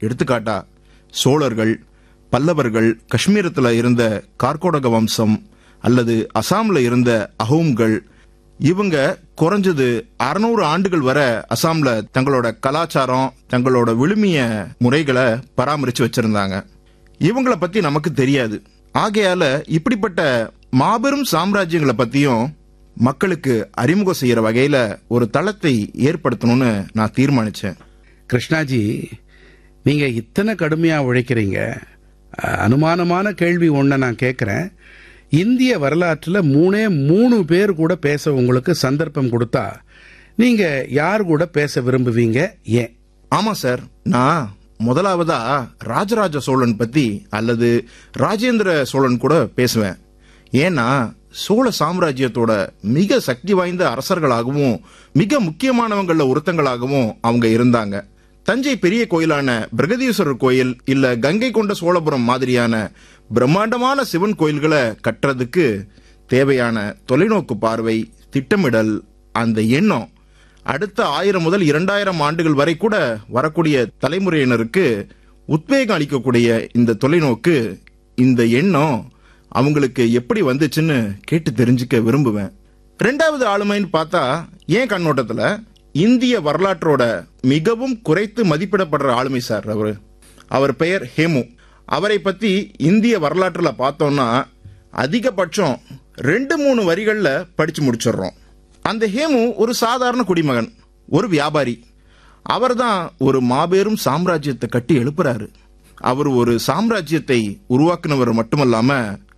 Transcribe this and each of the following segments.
எடுத்துக்காட்டா சோழர்கள் பல்லவர்கள் காஷ்மீரத்துல இருந்த கார்கோடக வம்சம் அல்லது அசாம்ல இருந்த அஹோம்கள் இவங்க குறைஞ்சது அறுநூறு ஆண்டுகள் வரை அசாம்ல தங்களோட கலாச்சாரம் தங்களோட விழுமிய முறைகளை பராமரிச்சு வச்சிருந்தாங்க இவங்கள பத்தி நமக்கு தெரியாது ஆகையால இப்படிப்பட்ட மாபெரும் சாம்ராஜ்யங்களை பத்தியும் மக்களுக்கு அறிமுகம் செய்யற வகையில ஒரு தளத்தை ஏற்படுத்தணும்னு நான் தீர்மானிச்சேன் கிருஷ்ணாஜி நீங்க இத்தனை கடுமையா உழைக்கிறீங்க அஹ், அனுமானமான கேள்வி ஒன்றை நான் கேட்கிறேன் இந்திய வரலாற்றுல மூணே மூணு பேர் கூட பேச உங்களுக்கு சந்தர்ப்பம் கொடுத்தா நீங்க யார் கூட பேச விரும்புவீங்க ஏன் ஆமா சார் நான் முதலாவதா ராஜராஜ சோழன் பத்தி அல்லது ராஜேந்திர சோழன் கூட பேசுவேன் ஏன்னா சோழ சாம்ராஜ்யத்தோட மிக சக்தி வாய்ந்த அரசர்களாகவும் மிக முக்கியமானவங்கள ஒருத்தங்களாகவும் அவங்க இருந்தாங்க தஞ்சை பெரிய கோயிலான பிரகதீஸ்வரர் கோயில் இல்ல கங்கை கொண்ட சோழபுரம் மாதிரியான பிரம்மாண்டமான சிவன் கோயில்களை கட்டுறதுக்கு தேவையான தொலைநோக்கு பார்வை திட்டமிடல் அந்த எண்ணம் அடுத்த ஆயிரம் முதல் இரண்டாயிரம் ஆண்டுகள் வரை கூட வரக்கூடிய தலைமுறையினருக்கு உத்வேகம் அளிக்கக்கூடிய இந்த தொலைநோக்கு இந்த எண்ணம் அவங்களுக்கு எப்படி வந்துச்சுன்னு கேட்டு தெரிஞ்சுக்க விரும்புவேன் ரெண்டாவது ஆளுமைன்னு பார்த்தா ஏன் கண்ணோட்டத்துல இந்திய வரலாற்றோட மிகவும் குறைத்து மதிப்பிடப்படுற ஆளுமை சார் அவரு அவர் பெயர் ஹேமு அவரை பத்தி இந்திய வரலாற்றுல பார்த்தோம்னா அதிகபட்சம் ரெண்டு மூணு வரிகள்ல படிச்சு முடிச்சிடுறோம் அந்த ஹேமு ஒரு சாதாரண குடிமகன் ஒரு வியாபாரி அவர்தான் ஒரு மாபெரும் சாம்ராஜ்யத்தை கட்டி எழுப்புறாரு அவர் ஒரு சாம்ராஜ்யத்தை உருவாக்குனவர் மட்டுமல்லாம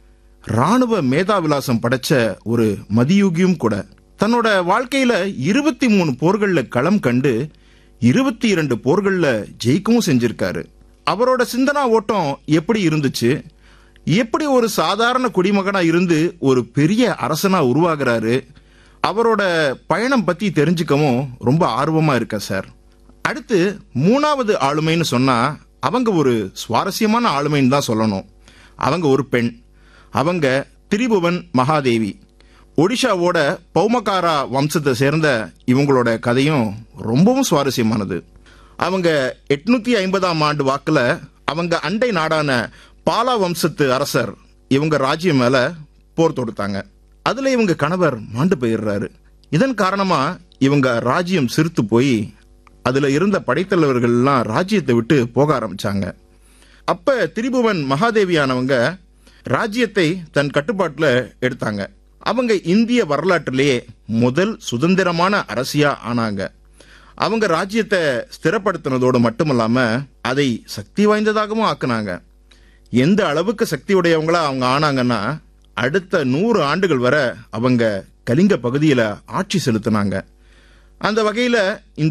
ராணுவ மேதாவிலாசம் படைச்ச ஒரு மதியூகியும் கூட தன்னோட வாழ்க்கையில இருபத்தி மூணு போர்கள்ல களம் கண்டு இருபத்தி இரண்டு போர்கள்ல ஜெயிக்கவும் செஞ்சிருக்காரு அவரோட சிந்தனா ஓட்டம் எப்படி இருந்துச்சு எப்படி ஒரு சாதாரண குடிமகனா இருந்து ஒரு பெரிய அரசனா உருவாகிறாரு அவரோட பயணம் பத்தி தெரிஞ்சுக்கவும் ரொம்ப ஆர்வமா இருக்க சார் அடுத்து மூணாவது ஆளுமைன்னு சொன்னா அவங்க ஒரு சுவாரஸ்யமான ஆளுமைன்னு தான் சொல்லணும் அவங்க ஒரு பெண் அவங்க திரிபுவன் மகாதேவி ஒடிஷாவோட பௌமகாரா வம்சத்தை சேர்ந்த இவங்களோட கதையும் ரொம்பவும் சுவாரஸ்யமானது அவங்க எட்நூத்தி ஐம்பதாம் ஆண்டு வாக்குல அவங்க அண்டை நாடான பாலா வம்சத்து அரசர் இவங்க ராஜ்யம் மேல போர் தொடுத்தாங்க அதுல இவங்க கணவர் மாண்டு போயிடுறாரு இதன் காரணமா இவங்க ராஜ்யம் சிரித்து போய் அதுல இருந்த படைத்தலைவர்கள் எல்லாம் ராஜ்யத்தை விட்டு போக ஆரம்பிச்சாங்க அப்ப திரிபுவன் மகாதேவியானவங்க ராஜ்யத்தை தன் கட்டுப்பாட்டுல எடுத்தாங்க அவங்க இந்திய வரலாற்றிலேயே முதல் சுதந்திரமான அரசியா ஆனாங்க அவங்க ராஜ்யத்தை ஸ்திரப்படுத்தினதோடு மட்டுமல்லாம அதை சக்தி வாய்ந்ததாகவும் ஆக்குனாங்க எந்த அளவுக்கு சக்தி உடையவங்களா அவங்க ஆனாங்கன்னா அடுத்த நூறு ஆண்டுகள் வரை அவங்க கலிங்க பகுதியில ஆட்சி செலுத்தினாங்க அந்த வகையில இந்த